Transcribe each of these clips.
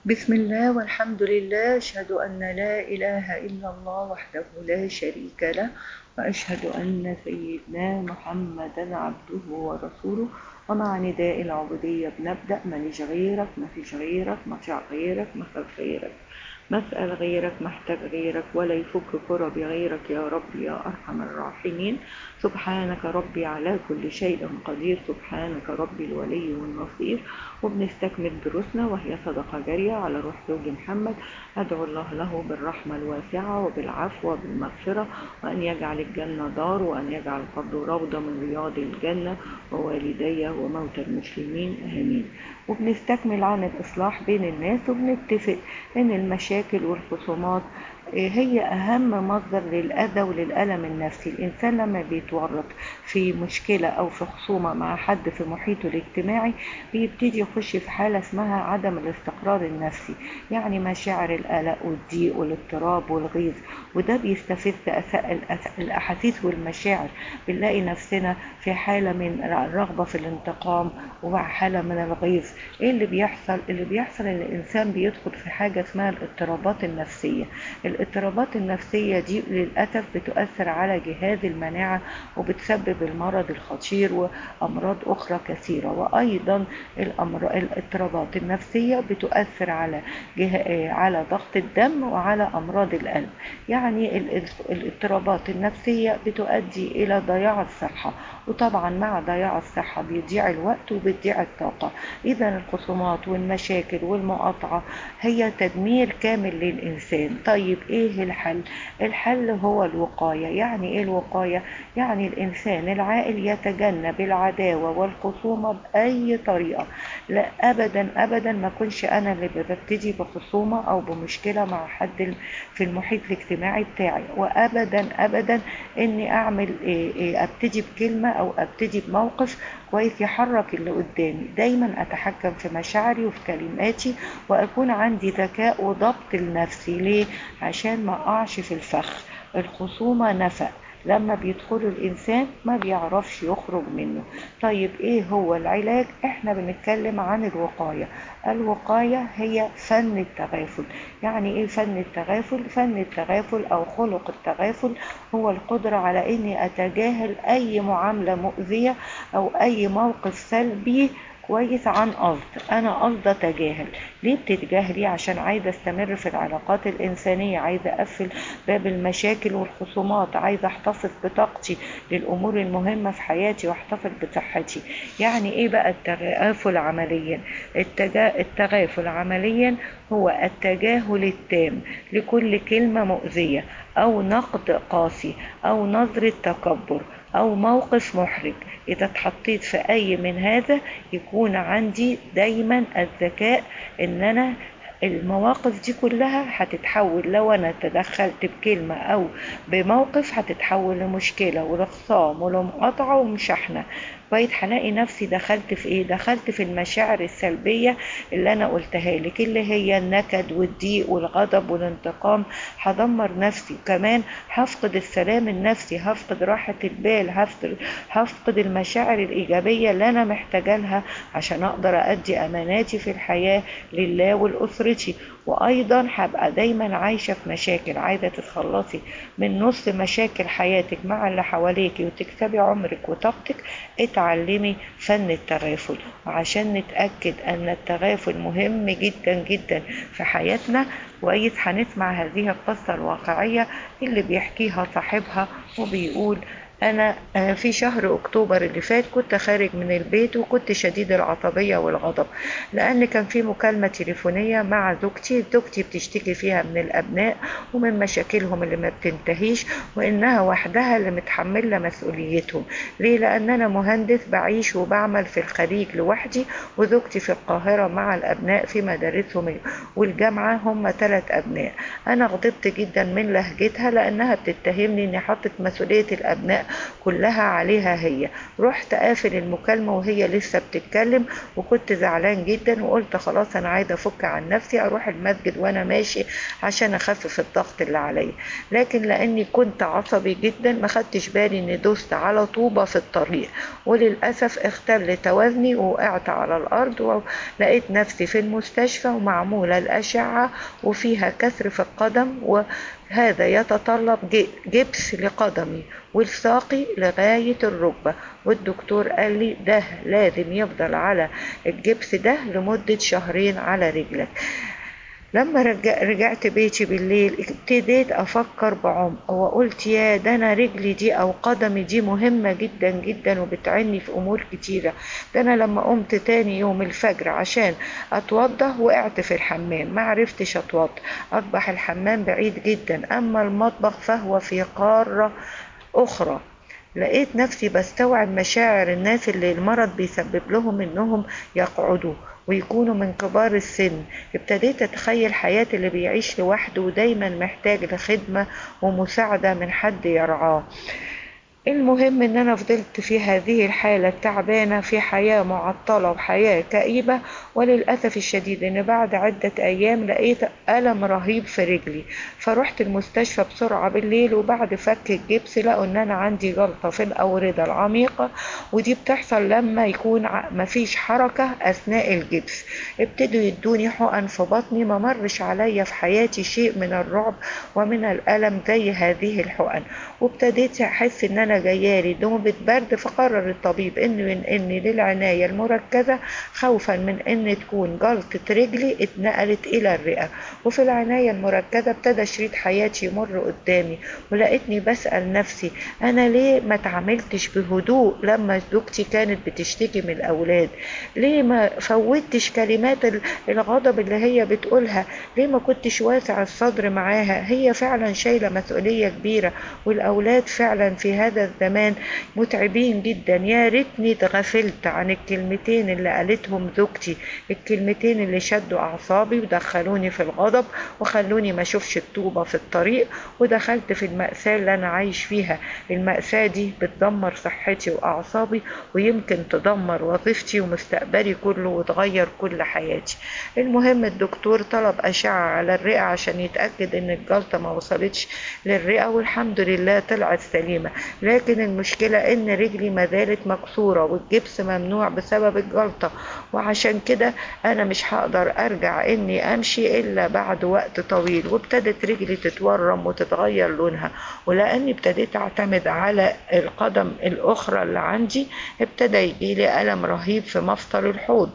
بسم الله والحمد لله أشهد أن لا إله إلا الله وحده لا شريك له وأشهد أن سيدنا محمدا عبده ورسوله ومع نداء العبودية بنبدأ ماليش غيرك ما فيش غيرك ما فيش غيرك ما خاف غيرك مسأل غيرك محتاج غيرك ولا يفك كرب غيرك يا رب يا أرحم الراحمين سبحانك ربي على كل شيء قدير سبحانك ربي الولي والنصير وبنستكمل دروسنا وهي صدقة جارية على روح زوج محمد أدعو الله له بالرحمة الواسعة وبالعفو وبالمغفرة وأن يجعل الجنة دار وأن يجعل قبره روضة من رياض الجنة ووالدي وموتى المسلمين آمين وبنستكمل عن الإصلاح بين الناس وبنتفق إن المشاكل والخصومات هي أهم مصدر للأذى وللألم النفسي الإنسان لما بيتورط في مشكلة أو في خصومة مع حد في محيطه الاجتماعي بيبتدي يخش في حالة اسمها عدم الاستقرار النفسي يعني مشاعر القلق والضيق والاضطراب والغيظ وده بيستفز الأحاسيس والمشاعر بنلاقي نفسنا في حالة من الرغبة في الانتقام وحالة من الغيظ ايه اللي بيحصل اللي بيحصل ان الانسان بيدخل في حاجة اسمها الاضطرابات النفسية الاضطرابات النفسية دي للأسف بتؤثر على جهاز المناعة وبتسبب المرض الخطير وأمراض أخرى كثيرة وأيضا الاضطرابات النفسية بتؤثر على جه... على ضغط الدم وعلى أمراض القلب يعني الاضطرابات النفسية بتؤدي إلى ضياع الصحة وطبعا مع ضياع الصحة بيضيع الوقت وبتضيع الطاقة إذا الخصومات والمشاكل والمقاطعة هي تدمير كامل للإنسان طيب إيه الحل؟ الحل هو الوقاية يعني إيه الوقاية؟ يعني الإنسان العاقل يتجنب العداوة والخصومة بأي طريقة لا أبدا أبدا ما كنش أنا اللي ببتدي بخصومة أو بمشكلة مع حد في المحيط الاجتماعي بتاعي وأبدا أبدا إني أعمل إيه إيه أبتدي بكلمة أو أبتدي بموقف كويس يحرك اللي قدامي دايما أتحكم في مشاعري وفي كلماتي وأكون عندي ذكاء وضبط لنفسي ليه؟ عشان ما أقعش في الفخ الخصومة نفق لما بيدخلوا الإنسان ما بيعرفش يخرج منه طيب إيه هو العلاج إحنا بنتكلم عن الوقاية الوقاية هي فن التغافل يعني إيه فن التغافل فن التغافل أو خلق التغافل هو القدرة على إني أتجاهل أي معاملة مؤذية أو أي موقف سلبي كويس عن قصد انا قصد اتجاهل ليه بتتجاهلي عشان عايزه استمر في العلاقات الانسانيه عايزه اقفل باب المشاكل والخصومات عايزه احتفظ بطاقتي للامور المهمه في حياتي واحتفظ بصحتي يعني ايه بقى التغافل عمليا التجا... التغافل عمليا هو التجاهل التام لكل كلمه مؤذيه او نقد قاسي او نظره تكبر او موقف محرج اذا اتحطيت في اي من هذا يكون عندي دايما الذكاء ان انا المواقف دي كلها هتتحول لو انا تدخلت بكلمة او بموقف هتتحول لمشكلة ولخصام ولمقاطعة ومشاحنة بقيت هلاقي نفسي دخلت في ايه دخلت في المشاعر السلبية اللي انا قلتها لك اللي هي النكد والضيق والغضب والانتقام هدمر نفسي كمان هفقد السلام النفسي هفقد راحة البال هفقد, هفقد المشاعر الإيجابية اللي أنا محتاجة لها عشان أقدر أدي أماناتي في الحياة لله ولأسرتي وأيضا هبقى دايما عايشة في مشاكل عايزة تتخلصي من نص مشاكل حياتك مع اللي حواليك وتكسبي عمرك وطاقتك اتعلمي فن التغافل وعشان نتأكد أن التغافل مهم جدا جدا في حياتنا كويس هنسمع هذه القصة الواقعية اللي بيحكيها صاحبها وبيقول أنا في شهر أكتوبر اللي فات كنت خارج من البيت وكنت شديد العصبية والغضب لأن كان في مكالمة تليفونية مع زوجتي زوجتي بتشتكي فيها من الأبناء ومن مشاكلهم اللي ما بتنتهيش وإنها وحدها اللي متحملة مسؤوليتهم ليه لأن أنا مهندس بعيش وبعمل في الخليج لوحدي وزوجتي في القاهرة مع الأبناء في مدارسهم والجامعة هم ثلاث أبناء أنا غضبت جدا من لهجتها لأنها بتتهمني إني حطت مسؤولية الأبناء كلها عليها هي رحت قافل المكالمة وهي لسه بتتكلم وكنت زعلان جدا وقلت خلاص انا عايزة افك عن نفسي اروح المسجد وانا ماشي عشان اخفف الضغط اللي عليا لكن لاني كنت عصبي جدا ما خدتش بالي اني دوست على طوبة في الطريق وللأسف اختل توازني ووقعت على الأرض ولقيت نفسي في المستشفى ومعمولة الأشعة وفيها كسر في القدم وهذا يتطلب جبس لقدمي والساقي لغاية الركبة والدكتور قال لي ده لازم يفضل على الجبس ده لمدة شهرين على رجلك لما رجع رجعت بيتي بالليل ابتديت افكر بعمق وقلت يا ده انا رجلي دي او قدمي دي مهمة جدا جدا وبتعني في امور كتيرة ده انا لما قمت تاني يوم الفجر عشان اتوضى وقعت في الحمام ما عرفتش اتوضى اصبح الحمام بعيد جدا اما المطبخ فهو في قارة اخرى لقيت نفسي بستوعب مشاعر الناس اللي المرض بيسبب لهم انهم يقعدوا ويكونوا من كبار السن ابتديت اتخيل حياة اللي بيعيش لوحده ودايما محتاج لخدمة ومساعدة من حد يرعاه المهم ان انا فضلت في هذه الحالة التعبانة في حياة معطلة وحياة كئيبة وللأسف الشديد ان بعد عدة ايام لقيت ألم رهيب في رجلي فرحت المستشفى بسرعة بالليل وبعد فك الجبس لقوا ان انا عندي جلطة في الاوردة العميقة ودي بتحصل لما يكون مفيش حركة اثناء الجبس ابتدوا يدوني حقن في بطني ما مرش عليا في حياتي شيء من الرعب ومن الألم زي هذه الحقن وابتديت احس ان انا جايالي نوبة برد فقرر الطبيب انه ينقلني للعناية المركزة خوفا من ان تكون جلطة رجلي اتنقلت الى الرئة وفي العناية المركزة ابتدى شريط حياتي يمر قدامي ولقيتني بسأل نفسي انا ليه ما تعاملتش بهدوء لما زوجتي كانت بتشتكي من الاولاد ليه ما فوتش كلمات الغضب اللي هي بتقولها ليه ما كنتش واسع الصدر معاها هي فعلا شايلة مسؤولية كبيرة والاولاد فعلا في هذا الزمان متعبين جدا يا ريتني اتغفلت عن الكلمتين اللي قالتهم زوجتي الكلمتين اللي شدوا اعصابي ودخلوني في الغضب وخلوني ما اشوفش الطوبة في الطريق ودخلت في المأساة اللي انا عايش فيها المأساة دي بتدمر صحتي واعصابي ويمكن تدمر وظيفتي ومستقبلي كله وتغير كل حياتي المهم الدكتور طلب اشعة على الرئة عشان يتأكد ان الجلطة ما وصلتش للرئة والحمد لله طلعت سليمة لكن المشكلة ان رجلي ما زالت مكسورة والجبس ممنوع بسبب الجلطة وعشان كده انا مش هقدر ارجع اني امشي الا بعد وقت طويل وابتدت رجلي تتورم وتتغير لونها ولاني ابتديت اعتمد على القدم الاخرى اللي عندي ابتدى يجيلي الم رهيب في مفصل الحوض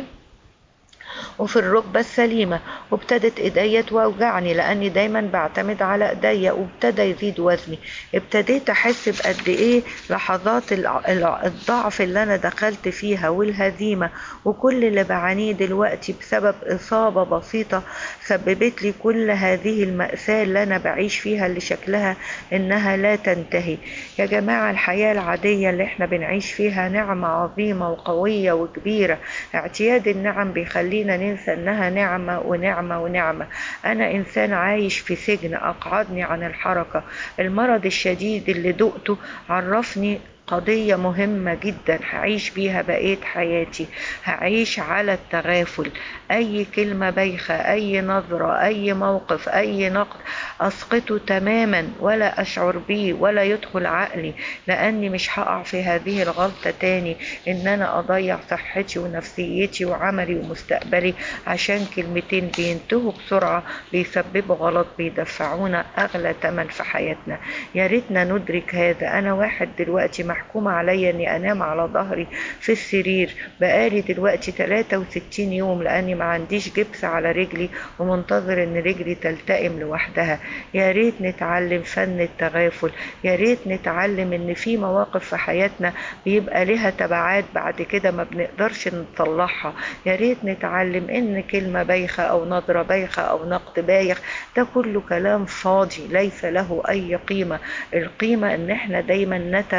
وفي الركبة السليمة وابتدت ايديا توجعني لاني دايما بعتمد على ايديا وابتدى يزيد وزني ابتديت احس بقد ايه لحظات الضعف اللي انا دخلت فيها والهزيمة وكل اللي بعانيه دلوقتي بسبب اصابة بسيطة سببت لي كل هذه المأساة اللي انا بعيش فيها اللي شكلها انها لا تنتهي يا جماعة الحياة العادية اللي احنا بنعيش فيها نعمة عظيمة وقوية وكبيرة اعتياد النعم بيخلينا ننسى انها نعمة ونعمة ونعمة انا انسان عايش في سجن اقعدني عن الحركة المرض الشديد اللي دقته عرفني قضية مهمة جدا هعيش بيها بقية حياتي هعيش على التغافل أي كلمة بايخة أي نظرة أي موقف أي نقد أسقطه تماما ولا أشعر بيه ولا يدخل عقلي لأني مش هقع في هذه الغلطة تاني إن أنا أضيع صحتي ونفسيتي وعملي ومستقبلي عشان كلمتين بينتهوا بسرعة بيسببوا غلط بيدفعونا أغلى تمن في حياتنا يا ريتنا ندرك هذا أنا واحد دلوقتي محكوم عليا اني انام على ظهري في السرير بقالي دلوقتي 63 يوم لاني ما عنديش جبس على رجلي ومنتظر ان رجلي تلتئم لوحدها يا ريت نتعلم فن التغافل يا ريت نتعلم ان في مواقف في حياتنا بيبقى لها تبعات بعد كده ما بنقدرش نطلعها يا ريت نتعلم ان كلمة بايخة او نظرة بايخة او نقد بايخ ده كله كلام فاضي ليس له اي قيمة القيمة ان احنا دايما نتغافل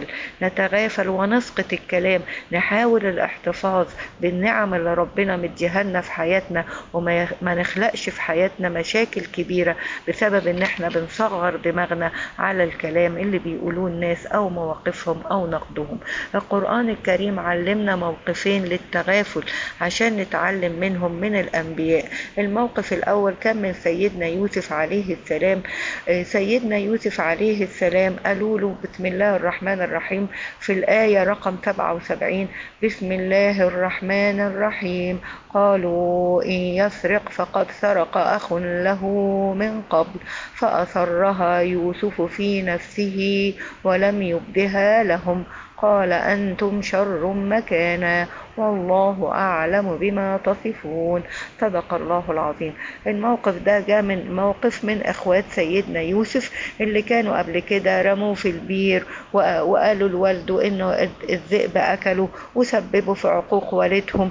نتغافل نتغافل ونسقط الكلام نحاول الاحتفاظ بالنعم اللي ربنا مديها لنا في حياتنا وما ما نخلقش في حياتنا مشاكل كبيرة بسبب ان احنا بنصغر دماغنا على الكلام اللي بيقولوه الناس او مواقفهم او نقدهم القرآن الكريم علمنا موقفين للتغافل عشان نتعلم منهم من الانبياء الموقف الاول كان من سيدنا يوسف عليه السلام سيدنا يوسف عليه السلام قالوا له بسم الله الرحمن الرحيم في الآية رقم 77 بسم الله الرحمن الرحيم قالوا إن يسرق فقد سرق أخ له من قبل فأسرها يوسف في نفسه ولم يبدها لهم قال أنتم شر مكانا والله أعلم بما تصفون صدق الله العظيم الموقف ده جاء من موقف من إخوات سيدنا يوسف اللي كانوا قبل كده رموه في البير وقالوا لوالده إنه الذئب أكله وسببوا في عقوق والدهم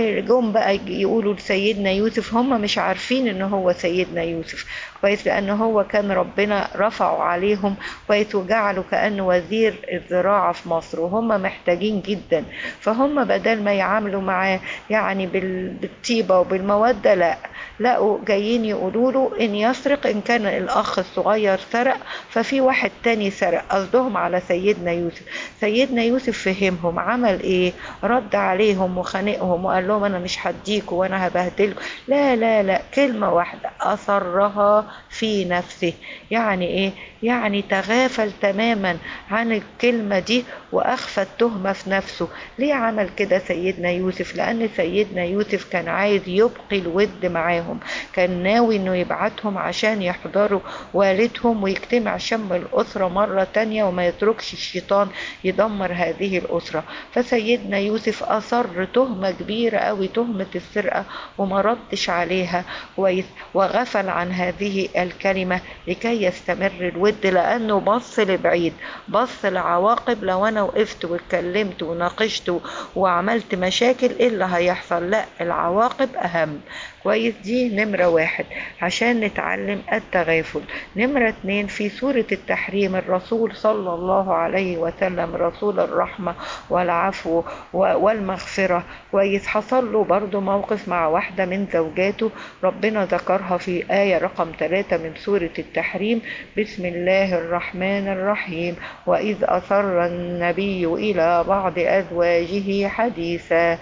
جم بقى يقولوا لسيدنا يوسف هم مش عارفين إن هو سيدنا يوسف كويس لأن هو كان ربنا رفعه عليهم كويس وجعله كأنه وزير الزراعة في مصر وهم محتاجين جدا فهم بدل ما يعاملوا معاه يعني بالطيبة وبالمودة لا لقوا جايين يقولوا له ان يسرق ان كان الاخ الصغير سرق ففي واحد تاني سرق قصدهم على سيدنا يوسف سيدنا يوسف فهمهم عمل ايه رد عليهم وخانقهم وقال لهم انا مش هديكوا وانا هبهدلكم لا لا لا كلمة واحدة اصرها في نفسه يعني ايه يعني تغافل تماما عن الكلمة دي واخفى التهمة في نفسه ليه عمل كده سيدنا يوسف لان سيدنا يوسف كان عايز يبقي الود معاهم كان ناوي انه يبعتهم عشان يحضروا والدهم ويجتمع شم الاسرة مرة تانية وما يتركش الشيطان يدمر هذه الاسرة فسيدنا يوسف اصر تهمة كبيرة قوي تهمة السرقة وما ردش عليها كويس وغفل عن هذه الكلمة لكي يستمر الود لانه بص لبعيد بص لعواقب لو انا وقفت واتكلمت وناقشت وعملت مشاكل ايه اللي هيحصل لا العواقب اهم كويس دي نمرة واحد عشان نتعلم التغافل نمرة اتنين في سورة التحريم الرسول صلى الله عليه وسلم رسول الرحمة والعفو والمغفرة كويس حصل له برضو موقف مع واحدة من زوجاته ربنا ذكرها في آية رقم ثلاثة من سورة التحريم بسم الله الرحمن الرحيم وإذ أسر النبي إلى بعض أزواجه حديثا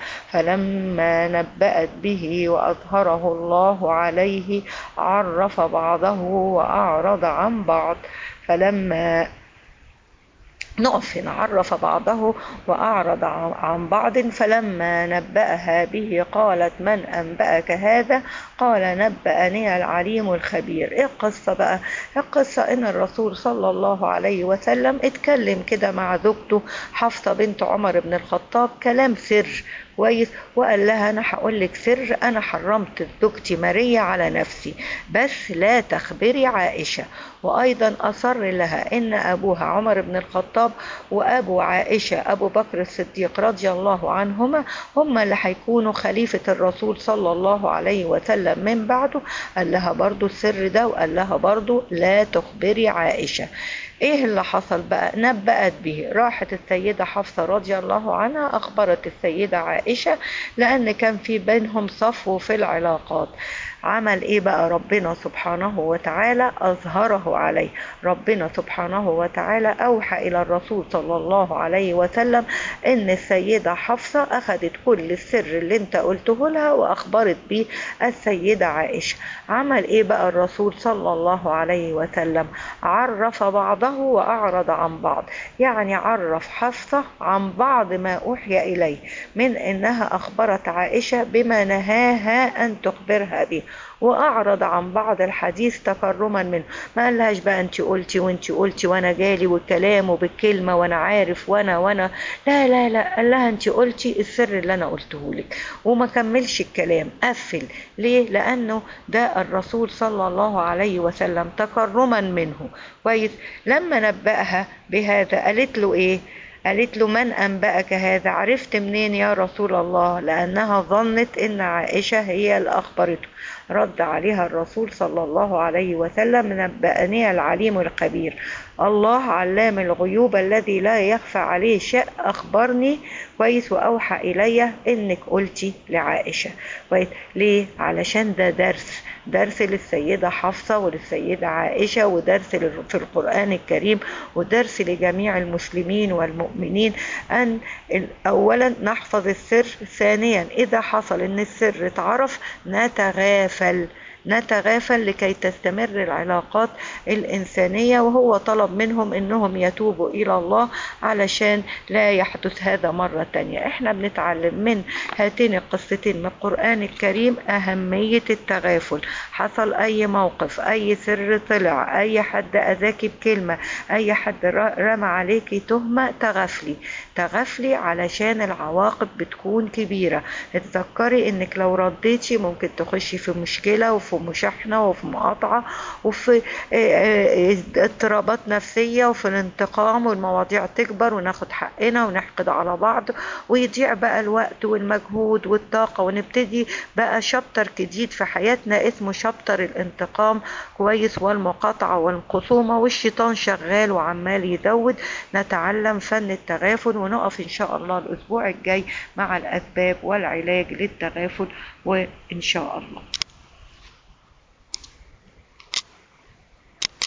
فلما نبأت به وأظهر أظهره الله عليه عرف بعضه وأعرض عن بعض فلما نقف هنا عرف بعضه وأعرض عن بعض فلما نبأها به قالت من أنبأك هذا قال نبأني العليم الخبير إيه القصة بقى القصة إن الرسول صلى الله عليه وسلم اتكلم كده مع زوجته حفصة بنت عمر بن الخطاب كلام سر كويس وقال لها انا هقول لك سر انا حرمت زوجتي ماريا على نفسي بس لا تخبري عائشه وايضا اصر لها ان ابوها عمر بن الخطاب وابو عائشه ابو بكر الصديق رضي الله عنهما هم اللي هيكونوا خليفه الرسول صلى الله عليه وسلم من بعده قال لها برضو السر ده وقال لها برضو لا تخبري عائشه ايه اللي حصل بقى نبأت به راحت السيدة حفصة رضي الله عنها اخبرت السيدة عائشة لان كان في بينهم صفو في العلاقات عمل ايه بقى ربنا سبحانه وتعالى اظهره عليه ربنا سبحانه وتعالى اوحى الى الرسول صلى الله عليه وسلم ان السيدة حفصة اخذت كل السر اللي انت قلته لها واخبرت بيه السيدة عائشة عمل ايه بقى الرسول صلى الله عليه وسلم عرف بعضه واعرض عن بعض يعني عرف حفصة عن بعض ما اوحي اليه من انها اخبرت عائشة بما نهاها ان تخبرها به واعرض عن بعض الحديث تكرما منه ما قالهاش بقى انت قلتي وانت قلتي وانا جالي والكلام وبالكلمه وانا عارف وانا وانا لا لا لا قال لها انت قلتي السر اللي انا قلته لك وما كملش الكلام قفل ليه لانه ده الرسول صلى الله عليه وسلم تكرما منه كويس لما نبأها بهذا قالت له ايه قالت له من أنبأك هذا عرفت منين يا رسول الله لأنها ظنت إن عائشة هي اللي أخبرته رد عليها الرسول صلى الله عليه وسلم نبأني العليم الخبير الله علام الغيوب الذي لا يخفى عليه شيء أخبرني كويس وأوحى إلي إنك قلتي لعائشة كويس ليه علشان ده درس درس للسيدة حفصة وللسيدة عائشة ودرس في القرآن الكريم ودرس لجميع المسلمين والمؤمنين أن أولا نحفظ السر ثانيا إذا حصل أن السر اتعرف نتغافل نتغافل لكي تستمر العلاقات الإنسانية وهو طلب منهم إنهم يتوبوا إلى الله علشان لا يحدث هذا مرة تانية إحنا بنتعلم من هاتين القصتين من القرآن الكريم أهمية التغافل حصل أي موقف أي سر طلع أي حد أذاكي بكلمة أي حد رمى عليكي تهمة تغفلي تغفلي علشان العواقب بتكون كبيرة اتذكري انك لو رديتي ممكن تخشي في مشكلة وفي مشاحنة وفي مقاطعة وفي اضطرابات نفسية وفي الانتقام والمواضيع تكبر وناخد حقنا ونحقد على بعض ويضيع بقى الوقت والمجهود والطاقة ونبتدي بقى شابتر جديد في حياتنا اسمه شابتر الانتقام كويس والمقاطعة والخصومة والشيطان شغال وعمال يزود نتعلم فن التغافل ونقف إن شاء الله الأسبوع الجاي مع الأسباب والعلاج للتغافل وإن شاء الله